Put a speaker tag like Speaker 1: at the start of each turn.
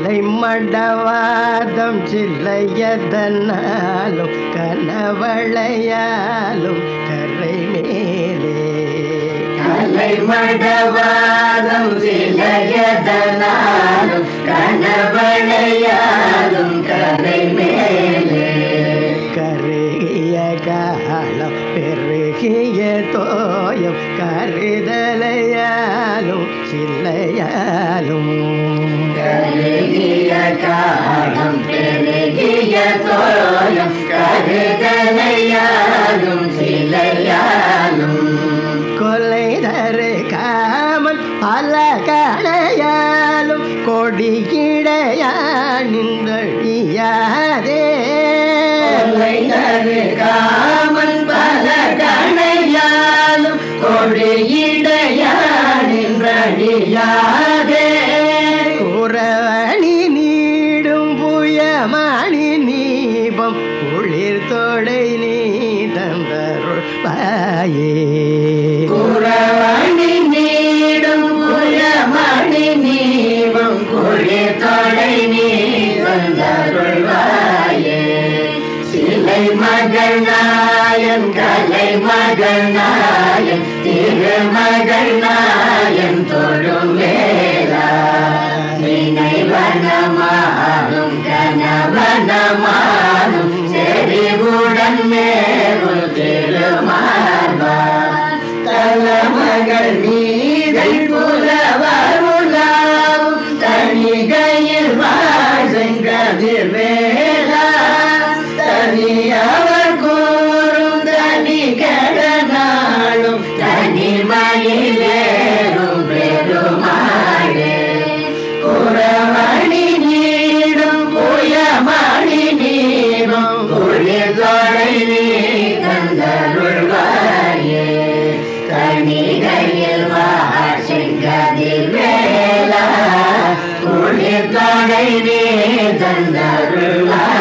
Speaker 1: சிலை மடவாதம் சில்லையதனாலும் கனவளையாலும் கரை மேலே
Speaker 2: கலை மடவாதம் சிலையதனாலும் கனவளையாலும் கரை மேலே
Speaker 1: கருகிய காலம் பெருகிய தோயம் கருதலையாலும் சில்லையாலும்
Speaker 2: கருகிய காலம் பெருகிய தோயம் கருதலையாலும் சிலையாலும்
Speaker 1: கொலை தரு காமன் பல கடையாலும் கொடியிடையானின்றடியாதே
Speaker 2: கொலை தரு காமன் பல கணையாலும் கொடியிடையானின்றடியாதே
Speaker 1: உறவணி நீடும் புயமணி நீபம் குளிர் தொடை நீ தந்தருள் பாயே
Speaker 2: குறவணி நீடும் குயமணி நீவம் குளிர் தொடை நீ வந்தருள்வாயே சிலை மகள் நாயன் கலை மகள் நாயன் திருமகள் நாயன் தொழும் வேளா நினைவனமாகும் கனவனமாகும் செறிவுடன் மேருள் திருமார்பா தலமகள் மீதை புலவருளாவும் தனிகையில் வாசங்கதிர் வேளா தனியவர் கூறும் தனி கடனாலும் தனிமயிலேறும் பெருமாளே குறமணி நீடும் புயமணி நீரும் குளிர்தொடை நீ தந்தருள்வாயே தனிகையில் வாசங்கதில் வேளா குளிர்தொடை நீ தந்தருள்வாயே